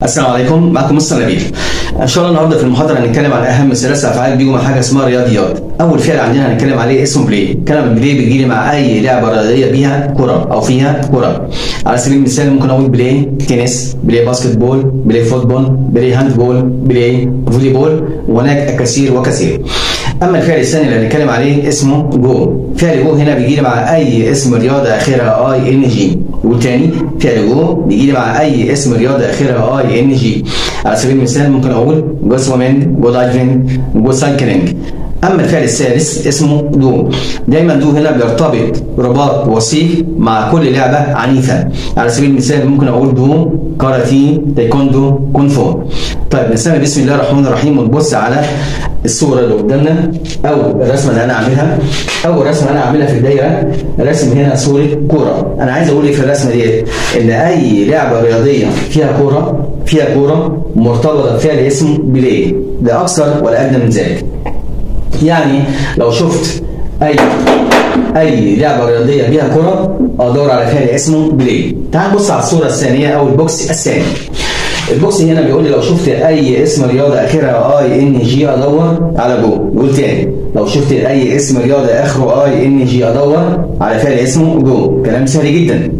السلام عليكم معكم مستر نبيل ان شاء الله النهارده في المحاضره هنتكلم عن اهم ثلاث افعال بيجوا مع حاجه اسمها رياضيات اول فعل عندنا هنتكلم عليه اسمه بلاي كلمه بلاي بيجي لي مع اي لعبه رياضيه بيها كره او فيها كره على سبيل المثال ممكن اقول بلاي تنس بلاي باسكت بول بلاي فوتبول بلاي هاند بول بلاي فولي بول وهناك الكثير وكثير اما الفعل الثاني اللي هنتكلم عليه اسمه جو فعل جو هنا بيجي لي مع اي اسم رياضه اخرها اي ان جي وتاني فعل جو بيجي لي مع اي اسم رياضه اخرها اي ان جي على سبيل المثال ممكن اقول جو سويمنج جو دايفنج جو سايكلينج اما الفعل الثالث اسمه دو دايما دو هنا بيرتبط رباط وثيق مع كل لعبه عنيفه على سبيل المثال ممكن اقول دو كاراتيه تايكوندو كونفو طيب نسمي بسم الله الرحمن الرحيم ونبص على الصوره اللي قدامنا او الرسمه اللي انا عاملها اول رسمه انا عاملها في الدايره رسم هنا صوره كوره انا عايز اقول ايه في الرسمه ديت ان اي لعبه رياضيه فيها كوره فيها كوره مرتبطه بفعل اسمه بلاي ده اكثر ولا ادنى من ذلك يعني لو شفت اي اي لعبه رياضيه بيها كره ادور على فعل اسمه بلاي تعال نبص على الصوره الثانيه او البوكس الثاني البوكس هنا بيقول لي لو شفت اي اسم رياضه اخرها اي ان جي ادور على جو يقول تاني لو شفت اي اسم رياضه اخره اي ان جي ادور على فعل اسمه جو كلام سهل جدا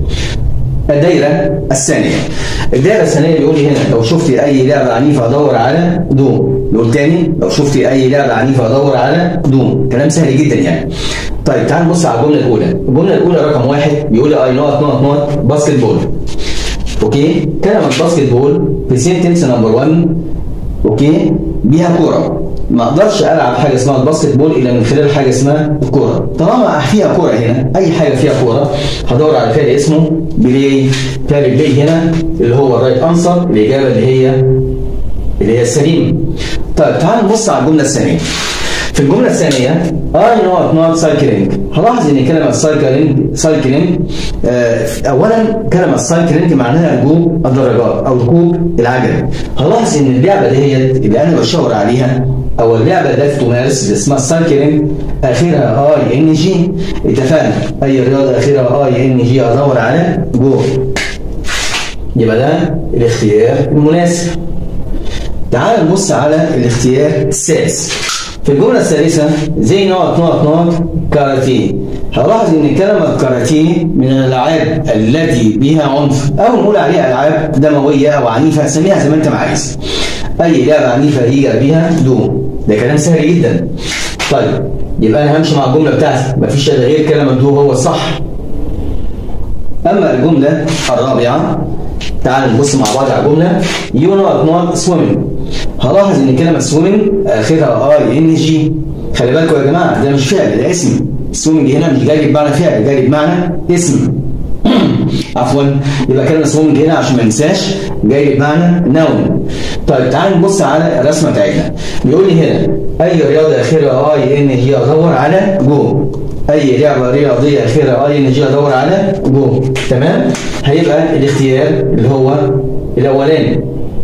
الدايره الثانيه الدايره الثانيه بيقول لي هنا لو شفت اي لعبه عنيفه ادور على دو يقول تاني لو شفت اي لعبه عنيفه ادور على دو كلام سهل جدا يعني طيب تعال نبص على الجمله الاولى الجمله الاولى رقم واحد بيقول لي اي نقط نقط نقط باسكت بول اوكي كلمه باسكت بول في سنتنس نمبر 1 اوكي بيها كوره ما اقدرش العب حاجه اسمها الباسكت بول الا من خلال حاجه اسمها الكوره طالما فيها كوره هنا اي حاجه فيها كوره هدور على فعل اسمه بلاي فعل بلاي هنا اللي هو الرايت انسر الاجابه اللي هي اللي هي السليمه طيب تعال نبص على الجمله الثانيه في الجملة الثانية I not not cycling هلاحظ ان كلمة cycling cycling آه اولا كلمة cycling معناها ركوب الدراجات او ركوب العجل هلاحظ ان اللعبة ديت اللي انا بشاور عليها او اللعبة التي تمارس اللي اسمها cycling اخرها اي ان جي اتفقنا اي رياضة اخرها اي ان جي ادور على جو يبقى ده الاختيار المناسب تعال نبص على الاختيار السادس في الجملة الثالثة زي نقط نقط نقط كاراتيه هلاحظ ان كلمة كاراتيه من الالعاب التي بها عنف او نقول عليها العاب دموية او عنيفة سميها زي ما انت ما عايز اي لعبة عنيفة هي بها دو ده كلام سهل جدا طيب يبقى انا همشي مع الجملة بتاعتي مفيش الا غير كلمة دو هو الصح اما الجملة الرابعة تعال نبص مع بعض على الجملة يو نوت نوت سويمنج هلاحظ ان كلمة سويمنج اخرها اي ان جي خلي بالكم يا جماعة ده مش فعل ده اسم سويمنج هنا مش جاي بمعنى فعل جاي بمعنى اسم عفوا يبقى كلمة سويمنج هنا عشان ما ننساش جاي بمعنى نون طيب تعال نبص على الرسمة بتاعتنا بيقول لي هنا اي رياضة اخرها اي ان جي ادور على جو اي لعبه رياضيه اخيره اي ان جي ادور على جو تمام هيبقى الاختيار اللي هو الاولاني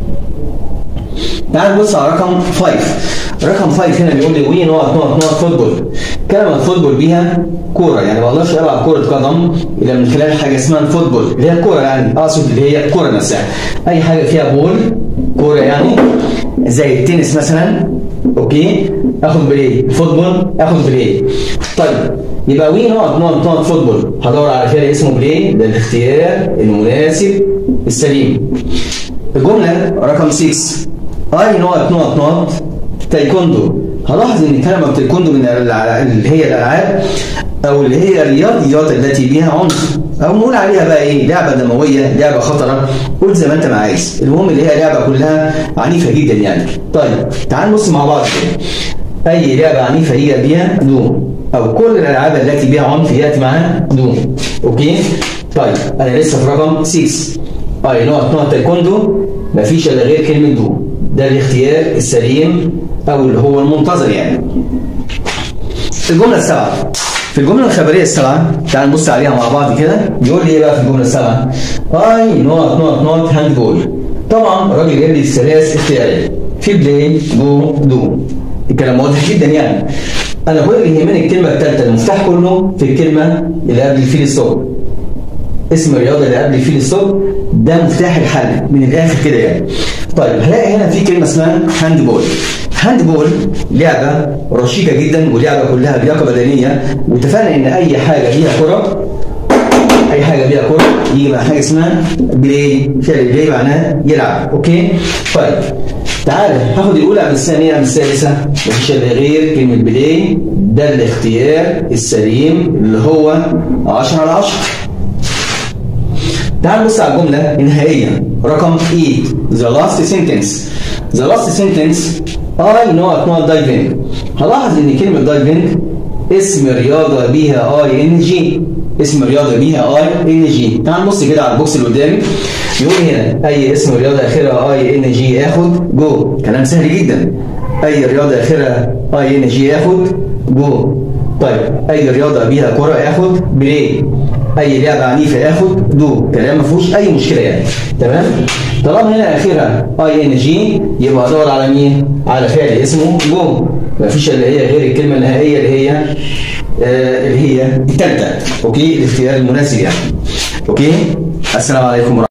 تعال نبص على رقم 5 رقم 5 هنا بيقول لي وي نقط نقط نقط فوتبول كلمه فوتبول بيها كوره يعني ما اقدرش العب كره قدم الا من خلال حاجه اسمها الفوتبول اللي هي الكوره يعني اقصد اللي هي الكوره نفسها اي حاجه فيها بول كوره يعني زي التنس مثلا اوكي اخد بلاي فوتبول اخد بلاي طيب يبقى وي نقط نقط نقط فوتبول هدور على فعل اسمه بلاي ده الاختيار المناسب السليم الجمله رقم 6 اي نقط نقط نقط تايكوندو هلاحظ ان كلمه تايكوندو من اللي هي الالعاب او اللي هي الرياضيات التي بها عنف او نقول عليها بقى ايه لعبه دمويه لعبه خطره قول زي ما انت ما عايز المهم اللي هي لعبه كلها عنيفه جدا يعني طيب تعال نبص مع بعض كده اي لعبه عنيفه هي بها دو او كل الالعاب التي بها عنف ياتي معاها دو اوكي طيب انا لسه في رقم 6 اي نقط نقط تايكوندو مفيش الا غير كلمه دو ده الاختيار السليم او اللي هو المنتظر يعني الجمله السابعه في الجمله الخبريه السابعه تعال نبص عليها مع بعض كده بيقول لي ايه بقى في الجمله السابعه اي نقط نقط نقط هاند بول طبعا الراجل جاب لي الثلاث اختيارات في بلاي جو دو الكلام واضح جدا يعني انا كل اللي يهمني الكلمه الثالثه المفتاح كله في الكلمه اللي قبل الفيل ستوب اسم الرياضه اللي قبل الفيل ستوب ده مفتاح الحل من الاخر كده يعني طيب هلاقي هنا في كلمه اسمها هاند بول هاند بول لعبه رشيقه جدا ولعبه كلها لياقه بدنيه واتفقنا ان اي حاجه فيها كره اي حاجه فيها كره يجي مع حاجه اسمها بلاي فعل بلاي معناها يلعب اوكي طيب تعالى هاخد الاولى عن الثانيه عن الثالثه مفيش الا غير كلمه بلاي ده الاختيار السليم اللي هو 10 على 10 تعال نبص على الجملة النهائية رقم 8 The last sentence The last sentence I not not diving هلاحظ ان كلمة diving اسم رياضة بيها اي ان جي اسم رياضة بيها اي ان جي تعال نبص كده على البوكس اللي قدامي يقول هنا اي اسم رياضة اخرها اي ان جي اخد جو كلام سهل جدا اي رياضة اخرها اي ان جي اخد جو طيب اي رياضة بيها كرة اخد بلاي اي لعبه عنيفه اخد دو كلام ما فيهوش اي مشكله يعني تمام طالما هنا اخرها اي ان جي يبقى ادور على مين على فعل اسمه جو ما فيش الا هي غير الكلمه النهائيه اللي هي آه اللي هي الثالثه اوكي الاختيار المناسب يعني اوكي السلام عليكم ورحمه